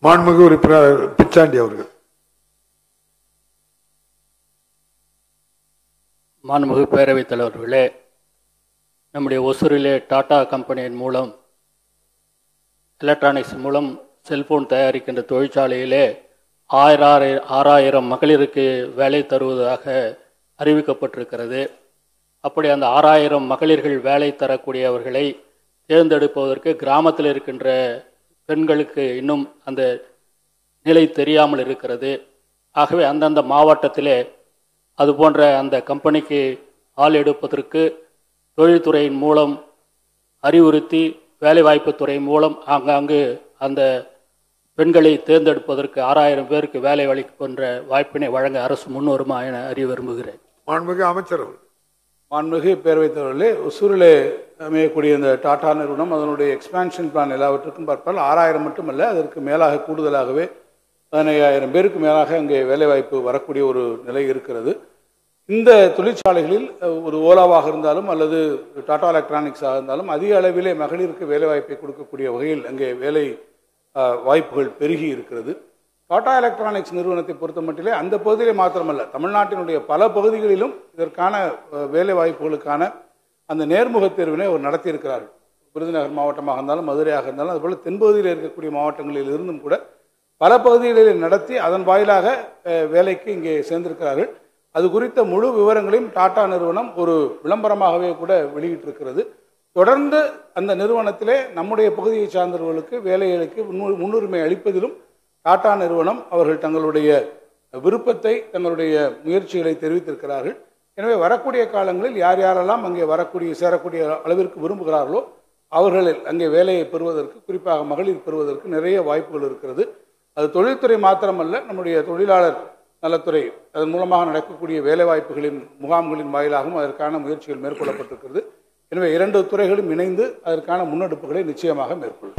மாண்புமிகு உறுப்பினர் பிச்சாண்டி அவர்கள் மாண்புமிகு பேரவைத் தலைவர்களே நம்முடைய ஒசூரிலே டாடா கம்பெனியின் மூலம் எலக்ட்ரானிக்ஸ் மூலம் செல்போன் தயாரிக்கின்ற தொழிற்சாலையிலே ஆயிரம் ஆறாயிரம் மகளிருக்கு வேலை தருவதாக அறிவிக்கப்பட்டிருக்கிறது அப்படி அந்த ஆறாயிரம் மகளிர்கள் வேலை தரக்கூடியவர்களை தேர்ந்தெடுப்பதற்கு கிராமத்தில் இருக்கின்ற பெண்களுக்கு இன்னும் அந்த நிலை தெரியாமல் இருக்கிறது ஆகவே அந்தந்த மாவட்டத்திலே அது போன்ற அந்த கம்பெனிக்கு ஆள் எடுப்பதற்கு தொழில்துறையின் மூலம் அறிவுறுத்தி வேலைவாய்ப்பு துறை மூலம் ஆங்காங்கு அந்த பெண்களை தேர்ந்தெடுப்பதற்கு ஆறாயிரம் பேருக்கு வேலை அளிக்கின்ற வாய்ப்பினை வழங்க அரசு முன்வருமா என அறிய விரும்புகிறேன் மாண்புமிகு அமைச்சர் அவர்கள் மாண்புமிகு பேரவைத் தலைவர்களே ஒசூரிலே அமையக்கூடிய இந்த டாடா நிறுவனம் அதனுடைய எக்ஸ்பான்ஷன் பிளான் எல்லாவற்றுக்கும் பார்த்தால் ஆறாயிரம் மட்டுமல்ல அதற்கு மேலாக கூடுதலாகவே பதினையாயிரம் பேருக்கு மேலாக அங்கே வேலைவாய்ப்பு வரக்கூடிய ஒரு நிலை இருக்கிறது இந்த தொழிற்சாலைகளில் அஹ், ஒரு ஓலாவாக இருந்தாலும் அல்லது டாடா எலக்ட்ரானிக்ஸாக இருந்தாலும் அதிக அளவிலே மகளிருக்கு வேலைவாய்ப்பை கொடுக்கக்கூடிய வகையில் அங்கே வேலை அஹ், வாய்ப்புகள் பெருகி இருக்கிறது டாடா எலக்ட்ரானிக்ஸ் நிறுவனத்தை பொறுத்த மட்டிலே அந்த பகுதியிலே மாத்திரமல்ல தமிழ்நாட்டினுடைய பல பகுதிகளிலும் இதற்கான அஹ், வேலை வாய்ப்புகளுக்கான அந்த நேர்முகத் தேர்வினை அவர் நடத்தியிருக்கிறார்கள் விருதுநகர் மாவட்டமாக இருந்தாலும் மதுரையாக இருந்தாலும் அதுபோல் தென்பகுதியில் இருக்கக்கூடிய மாவட்டங்களில் இருந்தும் கூட பல பகுதிகளில் நடத்தி அதன் வாயிலாக அஹ், வேலைக்கு இங்கே சேர்ந்திருக்கிறார்கள் அது குறித்த முழு விவரங்களையும் டாடா நிறுவனம் ஒரு விளம்பரமாகவே கூட வெளியிட்டிருக்கிறது தொடர்ந்து அந்த நிறுவனத்திலே நம்முடைய பகுதியை சார்ந்தவர்களுக்கு வேலைகளுக்கு முன்னு- முன்னுரிமை அளிப்பதிலும் டாடா நிறுவனம் அவர்கள் தங்களுடைய விருப்பத்தை தங்களுடைய முயற்சிகளை தெரிவித்திருக்கிறார்கள் எனவே வரக்கூடிய காலங்களில் யார் யாரெல்லாம் அங்கே வரக்கூடிய சேரக்கூடிய அளவிற்கு விரும்புகிறார்களோ அவர்கள் அங்கே வேலையை பெறுவதற்கு குறிப்பாக மகளிர் பெறுவதற்கு நிறைய வாய்ப்புகள் இருக்கிறது அது தொழில்துறை மாத்திரமல்ல நம்முடைய தொழிலாளர் நலத்துறை அதன் மூலமாக நடக்கக்கூடிய வேலைவாய்ப்புகளின் முகாம்களின் வாயிலாகவும் அதற்கான முயற்சிகள் மேற்கொள்ளப்பட்டிருக்கிறது எனவே இரண்டு துறைகளும் இணைந்து அதற்கான முன்னெடுப்புகளை நிச்சயமாக மேற்கொள்ளும்